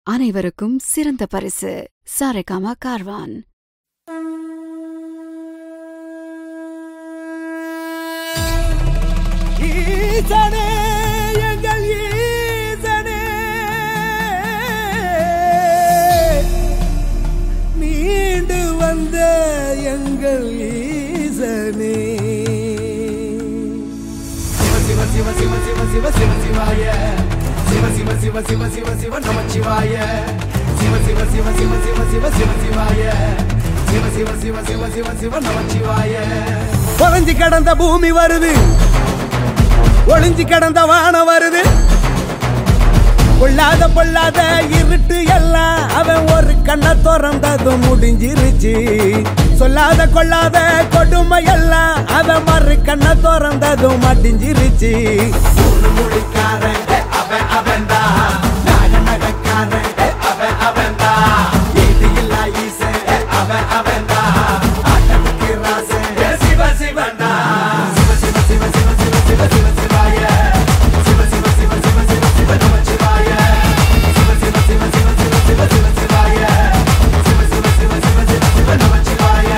அனைவருக்கும் சிறந்த பரிசு சாரேகாமா கார்வான் ஈசனே எங்கள் ஈசனே மீண்டு வந்த எங்கள் ஈசனே சிவ சிவ சிவ சிவ சிவ சிவ சிவாய சிவ சிவ சிவ சிவ சிவ சிவ நமச்சிவாய சிவ சிவ சிவ சிவ சிவ சிவ சிவ சிவாய சிவ சிவ சிவ சிவ சிவ சிவ நமச்சிவாய ஒளிஞ்சு கிடந்த பூமி வருது ஒளிஞ்சு கிடந்த வானம் வருது பொல்லாத பொல்லாத இருட்டு எல்லாம் அவன் ஒரு கண்ணை திறந்ததும் முடிஞ்சிருச்சு சொல்லாத கொள்ளாத கொடுமை எல்லாம் அவன் மறு கண்ணை திறந்ததும் மடிஞ்சிருச்சு மொழிக்காரன் அவன் அவன்தான் நாக நகக்காரன் அவன் அவன்தான் இது இல்ல ஈசன் அவன் அவன்தான் ஆட்டமுக்கு ராசன் சிவ சிவன்டா சிவ சிவ சிவ சிவ சிவ சிவ சிவ சிவாய சிவ சிவ சிவ சிவ சிவ சிவ நமச்சிவாய சிவ சிவ சிவ சிவ சிவ சிவ சிவ சிவாய சிவ சிவ சிவ சிவ சிவ சிவ நமச்சிவாய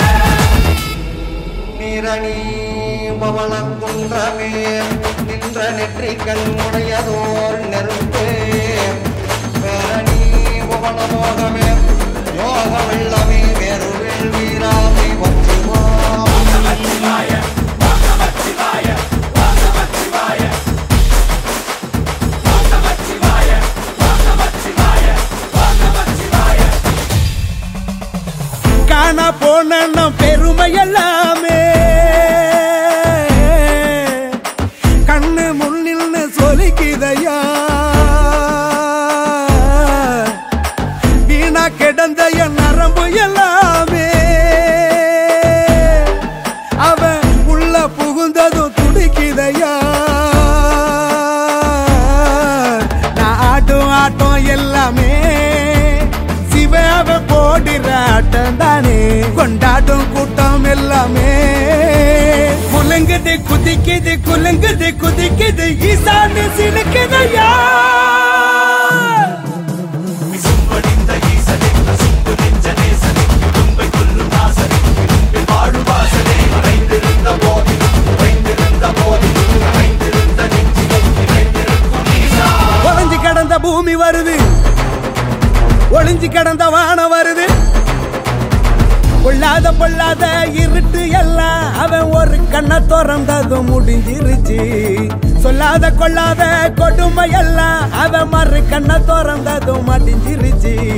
நிரணி பவளக்குன்றமே நின்ற நெற்றிக்கண் உடையதோர் நெருப்பே பேரணி பவளமோகமே யோக வெள்ளமே வேறு வேள்வீராமை வச்சுவாம் காண போன பெருமை எல்லாமே கண்ணு முன்னில்னு சொலிக்குதையா வீணா கிடந்த என் நரம்பு எல்லாமே அவன் உள்ள புகுந்ததும் துடிக்குதையா நான் ஆட்டும் ஆட்டம் எல்லாமே சிவாவ போடுற ஆட்டம் தானே கொண்டாட்டம் கூட்டம் எல்லாமே குலுங்குது குதிக்குது குலுங்குது குதிக்குது ஈசானு சிலுக்குதையா ஒளிஞ்சு கிடந்த பூமி வருது ஒளிஞ்சு கிடந்த வானம் வருது பொல்லாத பொல்லாத இருட்டு எல்லாம் அவன் ஒரு கண்ணை திறந்ததும் முடிஞ்சிருச்சு சொல்லாத கொள்ளாத கொடுமை எல்லாம் அவன் மறு கண்ணை திறந்ததும் மடிஞ்சிருச்சு